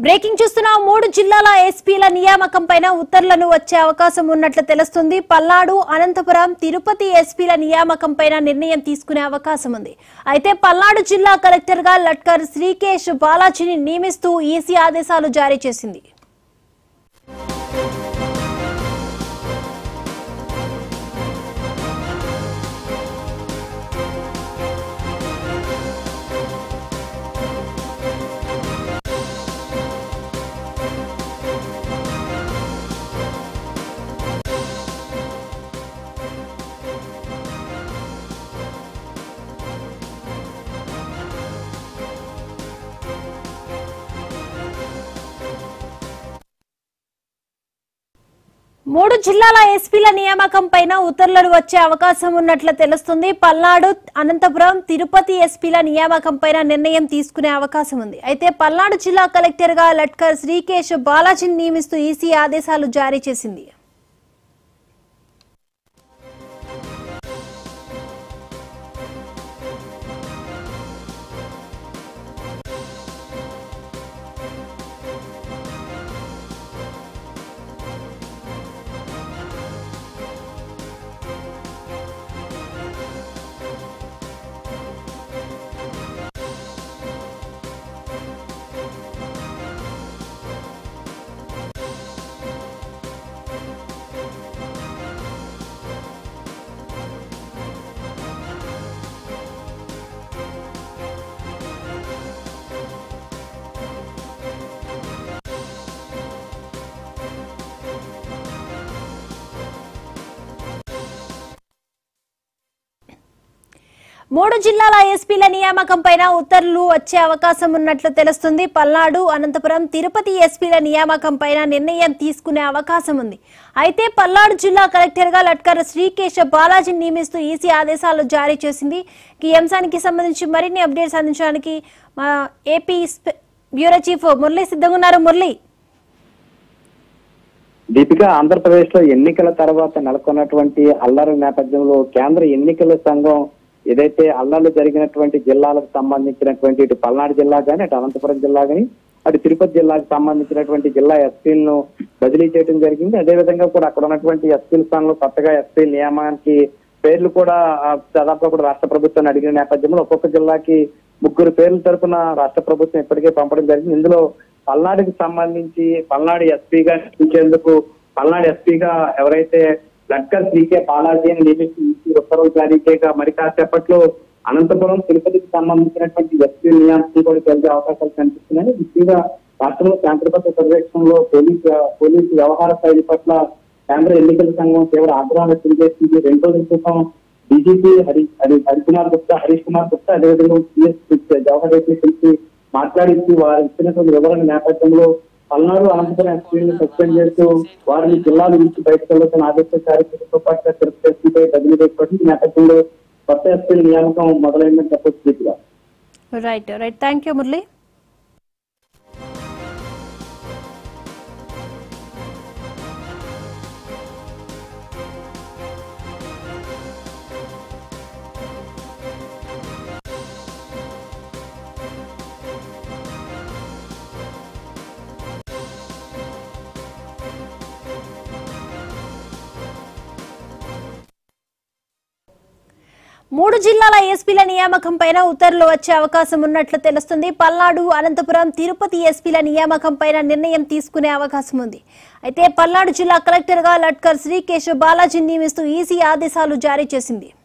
Breaking చూస్తున్న మూడు జిల్లాల ఎస్పీల నియామకం పైన ఉత్తర్వులను వచ్చే అవకాశం ఉన్నట్లు తెలుస్తుంది పల్నాడు అనంతపురం తిరుపతి ఎస్పీల నియామకం పైన నిర్ణయం తీసుకునే అవకాశం ఉంది అయితే పల్నాడు జిల్లా కలెక్టర్ గా లట్కర్ శ్రీకేష్ బాలాజీని నియమిస్తూ ఈసీ ఆదేశాలు జారీ చేసింది మూడు జిల్లాల ఎస్పీల నియామకం పైన ఉత్తర్వులు వచ్చే అవకాశం ఉన్నట్లు తెలుస్తుంది పల్నాడు అనంతపురం తిరుపతి ఎస్పీల నియామకం పైన నిర్ణయం తీసుకునే అవకాశం ఉంది అయితే పల్నాడు జిల్లా కలెక్టర్ గా లట్కర్ శ్రీకేష్ బాలాజీని నియమిస్తూ ఈసీ ఆదేశాలు జారీ చేసింది మూడు జిల్లాల ఎస్పీల నియామకం పైన ఉత్తర్వులు వచ్చే అవకాశం ఉన్నట్లు తెలుస్తుంది పల్నాడు అనంతపురం తిరుపతి ఎస్పీల నియామకం పైన నిర్ణయం తీసుకునే అవకాశం ఉంది అయితే పల్నాడు జిల్లా కలెక్టర్ గా లట్కర్ శ్రీకేశ బాలాజీని నియమిస్తూ ఈసీ ఆదేశాలు జారీ చేసింది ఈ అంశానికి సంబంధించి మరిన్ని అప్డేట్స్ అందించడానికి మా ఏపీ స్పె- బ్యూరో చీఫ్ మురళి సిద్ధంగా ఉన్నారు మురళి దీపిక ఆంధ్రప్రదేశ్ లో ఎన్నికల తర్వాత నెలకొన్నటువంటి అల్లరి నేపథ్యంలో కేంద్ర ఎన్నికల సంఘం ఏదైతే అల్లర్లు జరిగినటువంటి జిల్లాలకు సంబంధించినటువంటి ఇటు పల్నాడు జిల్లా కానీ అటు అనంతపురం జిల్లా కానీ అటు తిరుపతి జిల్లాకు సంబంధించినటువంటి జిల్లా ఎస్పీలను బదిలీ చేయడం జరిగింది అదేవిధంగా కూడా అక్కడ ఉన్నటువంటి ఎస్పీల స్థానంలో కొత్తగా ఎస్పీ నియామానికి పేర్లు కూడా ఆ, దాదాపుగా కూడా రాష్ట్ర ప్రభుత్వాన్ని అడిగిన నేపథ్యంలో ఒక్కొక్క జిల్లాకి ముగ్గురు పేర్ల తరపున రాష్ట్ర ప్రభుత్వం ఇప్పటికే పంపడం జరిగింది ఇందులో పల్నాడుకి సంబంధించి పల్నాడు ఎస్పీగా నియమించేందుకు పల్నాడు ఎస్పీగా ఎవరైతే లట్కర్ శ్రీకే బాలాజీ అని నియమించి ఈ ఉత్తర్వులు జారీ చేయగా మరి కాసేపట్లో అనంతపురం తిరుపతికి సంబంధించినటువంటి ఎస్పీ నియామకం కూడా జరిగే అవకాశాలు కనిపిస్తున్నాయి ముఖ్యంగా రాష్ట్రంలో శాంతిభద్రత పర్యవేక్షణలో పోలీస్ పోలీసు వ్యవహార శైలి పట్ల కేంద్ర ఎన్నికల సంఘం తీవ్ర ఆగ్రహం వ్యక్తం చేసింది రెండు రోజుల క్రితం డీజీపీ హరి హరి హరికుమార్ గుప్తా హరీష్ కుమార్ గుప్తా అదేవిధంగా సిఎస్ జవహర్ రెడ్డి కలిసి మాట్లాడించి వారు ఇచ్చినటువంటి వివరణ నేపథ్యంలో పల్నాడు అనంతపురం ఎస్పీని సస్పెండ్ చేస్తూ వారిని జిల్లాల నుంచి బయటకు వెళ్తున్న ఆదేశాలు ప్రభుత్వ పార్టీ తిరుపతి ఎస్పీపై బదిలీ చేయబడి ఈ నేపథ్యంలో కొత్త ఎస్పీల నియామకం మొదలైందని చెప్పొచ్చు Deepika. Right right thank you Murali మూడు జిల్లాల ఎస్పీల నియామకం పైన ఉత్తర్వులు వచ్చే అవకాశం ఉన్నట్లు తెలుస్తుంది పల్నాడు అనంతపురం తిరుపతి ఎస్పీల నియామకం పైన నిర్ణయం తీసుకునే అవకాశం ఉంది అయితే పల్నాడు జిల్లా కలెక్టర్ గా లట్కర్ శ్రీకేశ్ బాలాజీ నియమిస్తూ ఈసీ ఆదేశాలు జారీ చేసింది